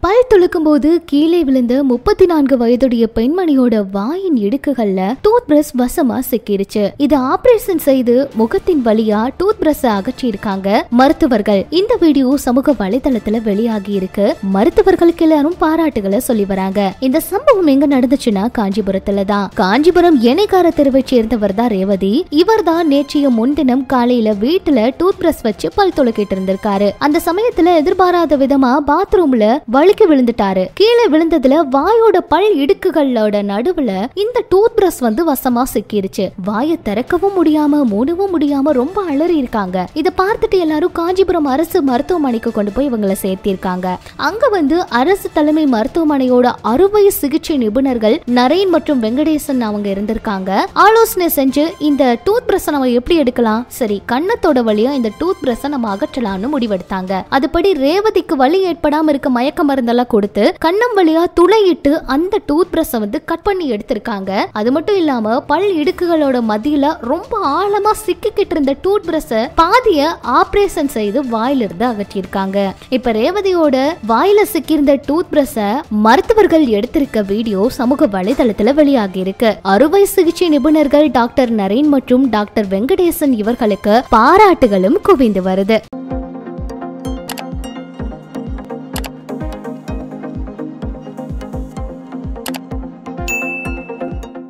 பல் துளுக்கும் போது கீழே விழுந்த முப்பத்தி நான்கு வயதுடைய பெண்மணியோட வாயின் இடுக்குகள்ல டூத் பிரஷ் வசமா சிக்கிருச்சு இது ஆபரேஷன் செய்து முகத்தின் வழியா டூத் பிரஷ் அகற்றி இருக்காங்க மருத்துவர்கள் இந்த வீடியோ சமூக வலைதளத்துல வெளியாகி இருக்கு மருத்துவர்களுக்கு எல்லாரும் பாராட்டுகளை சொல்லி வராங்க இந்த சம்பவம் எங்க நடந்துச்சுன்னா காஞ்சிபுரத்துல தான் காஞ்சிபுரம் எனைக்கார தெருவை சேர்ந்தவர் தான் ரேவதி இவர் தான் நேற்றைய முன்தினம் காலையில வீட்டுல டூத் பிரஷ் வச்சு பல் துளக்கிட்டு இருந்திருக்காரு அந்த சமயத்துல எதிர்பாராத விதமா பாத்ரூம்ல வழுக்கி விழுந்துட்டாரு கீழே விழுந்ததுல வாயோட பல் இடுக்குகளோட நடுவுல இந்த டூத் பிரஷ் வந்து வசமா சிக்கிருச்சு வாயை திறக்கவும் முடியாம மூடவும் முடியாம ரொம்ப அலறி இருக்காங்க இத பார்த்துட்டு எல்லாரும் காஞ்சிபுரம் அரசு மருத்துவமனைக்கு கொண்டு போய் இவங்களை சேர்த்திருக்காங்க அங்க வந்து அரசு தலைமை மருத்துவமனையோட அறுவை சிகிச்சை நிபுணர்கள் நரேன் மற்றும் வெங்கடேசன் அவங்க இருந்திருக்காங்க ஆலோசனை செஞ்சு இந்த டூத் பிரஷ் நம்ம எப்படி எடுக்கலாம் சரி கன்னத்தோட வழியா இந்த டூத் பிரஷ் நம்ம அகற்றலாம்னு முடிவெடுத்தாங்க அதுபடி ரேவதிக்கு வலி ஏற்படாம இருக்க மயக்க மருந்தெல்லாம் கொடுத்து கன்னம் வழியா துளையிட்டு அந்த டூத் பிரஷை வந்து கட் பண்ணி எடுத்திருக்காங்க அது மட்டும் இல்லாம பல் இடுக்குகளோட மத்தியில ரொம்ப ஆழமா சிக்கிக்கிட்டு இருந்த டூத் பிரஷை பாதிய ஆபரேஷன் செய்து வாயிலிருந்து அகற்றியிருக்காங்க இப்ப ரேவதியோட வாயில சிக்கியிருந்த டூத் பிரஷை மருத்துவர்கள் எடுத்திருக்க வீடியோ சமூக வலைதளத்துல வெளியாகி இருக்கு அறுவை சிகிச்சை நிபுணர்கள் டாக்டர் நரேன் மற்றும் டாக்டர் வெங்கடேசன் இவர்களுக்கு பாராட்டுகளும் குவிந்து வருது